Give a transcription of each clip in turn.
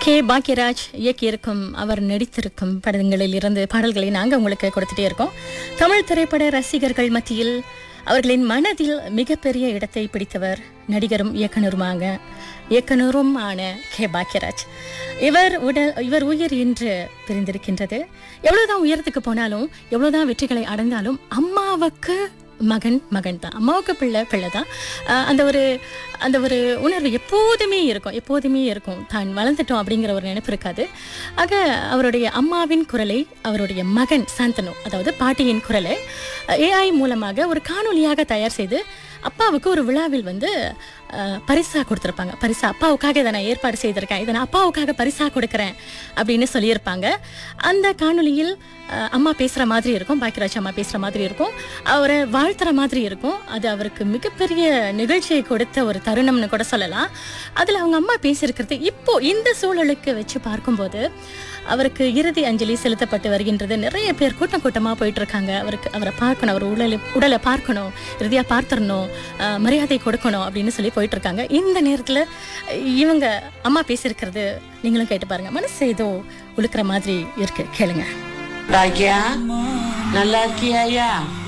K Bhagyaraj இயக்கியிருக்கும் அவர் நடித்திருக்கும் படங்களில் இருந்து பாடல்களை நாங்கள் உங்களுக்கு கொடுத்துட்டே இருக்கோம் தமிழ் திரைப்பட ரசிகர்கள் மத்தியில் அவர்களின் மனதில் மிகப்பெரிய இடத்தை பிடித்தவர் நடிகரும் இயக்குனருமாக இயக்குனரும் ஆன கே பாக்யராஜ் இவர் உடல் இவர் உயிர் இன்று பிரிந்திருக்கின்றது எவ்வளவுதான் உயரத்துக்கு போனாலும் எவ்வளவுதான் வெற்றிகளை அடைந்தாலும் அம்மாவுக்கு மகன் மகன் தான் அம்மாவுக்கு பிள்ளை பிள்ளை தான் ஆஹ் அந்த ஒரு அந்த ஒரு உணர்வு எப்போதுமே இருக்கும் எப்போதுமே இருக்கும் தான் வளர்ந்துட்டோம் அப்படிங்கிற ஒரு நினைப்பு இருக்காது ஆக அவருடைய அம்மாவின் குரலை அவருடைய மகன் சாந்தனு அதாவது பாட்டியின் குரலை ஏஐ மூலமாக ஒரு காணொளியாக தயார் செய்து அப்பாவுக்கு ஒரு விழாவில் வந்து அஹ், பரிசா கொடுத்துருப்பாங்க பரிசா அப்பாவுக்காக இதை நான் ஏற்பாடு செய்திருக்கேன் இதை நான் அப்பாவுக்காக பரிசா கொடுக்குறேன் அப்படின்னு சொல்லியிருப்பாங்க அந்த காணொளியில் அஹ், அம்மா பேசுகிற மாதிரி இருக்கும் பாக்கியராஜ் அம்மா பேசுகிற மாதிரி இருக்கும் அவரை வாழ்த்துற மாதிரி இருக்கும் அது அவருக்கு மிகப்பெரிய நிகழ்ச்சியை கொடுத்த ஒரு தருணம்னு கூட சொல்லலாம் அதில் அவங்க அம்மா பேசியிருக்கிறது இப்போ இந்த சூழலுக்கு வச்சு பார்க்கும்போது அவருக்கு இறுதி அஞ்சலி செலுத்தப்பட்டு வருகின்றது நிறைய பேர் கூட்டம் கூட்டமாக போயிட்டு இருக்காங்க அவருக்கு அவரை பார்க்கணும் அவர் உடலை உடலை பார்க்கணும் இறுதியாக பார்த்துடணும் அஹ், மரியாதை கொடுக்கணும் அப்படின்னு சொல்லி போயிட்டு இருக்காங்க இந்த நேரத்தில் இவங்க அம்மா பேசியிருக்கிறது நீங்களும் கேட்டு பாருங்க மனசு ஏதோ உழுக்கிற மாதிரி இருக்கு கேளுங்க பாக்கியா நல்லா இருக்கியா ஐயா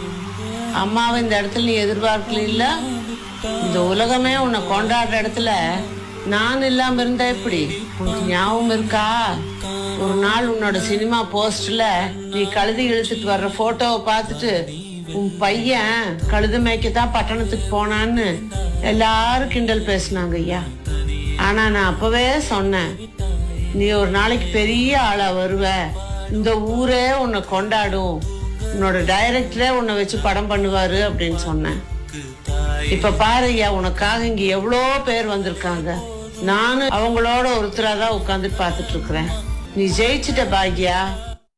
அம்மாவை இந்த இடத்துல நீ எதிர்பார்க்கல இல்ல இந்த உலகமே உன்னை கொண்டாடுற இடத்துல நான் இல்லாம இருந்தா எப்படி உனக்கு ஞாபகம் இருக்கா ஒரு நாள் உன்னோட சினிமா போஸ்ட்ல நீ கழுதி இழுத்துட்டு வர்ற போட்டோவை பார்த்துட்டு உன் பையன் கழுது மேய்க்கத்தான் பட்டணத்துக்கு போனான்னு எல்லாரும் கிண்டல் பேசினாங்க ஐயா ஆனா நான் அப்பவே சொன்னேன் நீ ஒரு நாளைக்கு பெரிய ஆளா வருவ இந்த ஊரே உன்னை கொண்டாடும் உன்னோட டைரக்டரே உன்னை வச்சு படம் பண்ணுவாரு அப்படின்னு சொன்னேன் இப்ப பாரு ஐயா உனக்காக இங்க எவ்வளோ பேர் வந்திருக்காங்க நானும் அவங்களோட ஒருத்தரா தான் உட்காந்துட்டு பார்த்துட்டு இருக்கிறேன் நீ ஜெயிச்சிட்ட பாக்யா